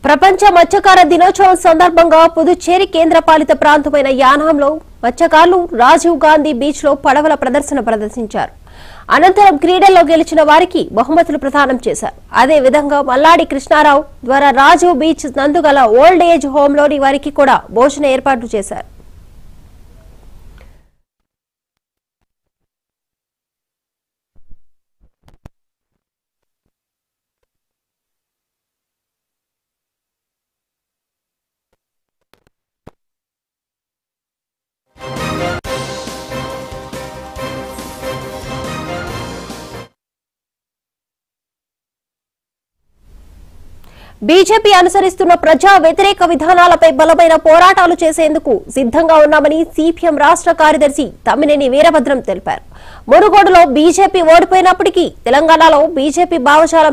ప్రపంచ మత్స్యకార దినోత్సవం సందర్భంగా పుదుచ్చేరి కేంద్రపాలిత ప్రాంతమైన యానాంలో మత్స్యకారులు రాజీవ్ గాంధీ బీచ్ లో పడవల ప్రదర్శన ప్రదర్శించారు అనంతరం క్రీడల్లో గెలిచిన వారికి బహుమతులు ప్రదానం చేశారు అదే విధంగా మల్లాడి కృష్ణారావు ద్వారా రాజీవ్ బీచ్ నందుగల ఓల్డ్ ఏజ్ హోంలోని వారికి కూడా భోజన ఏర్పాట్లు చేశారు బీజేపీ అనుసరిస్తున్న ప్రజా వ్యతిరేక విధానాలపై బలమైన పోరాటాలు చేసేందుకు సిద్ధంగా ఉన్నామని సిపిఎం రాష్ట్ర కార్యదర్శి తమ్మినేని వీరభద్రం తెలిపారు మునుగోడులో బీజేపీ ఓడిపోయినప్పటికీ తెలంగాణలో బీజేపీ భావజాలం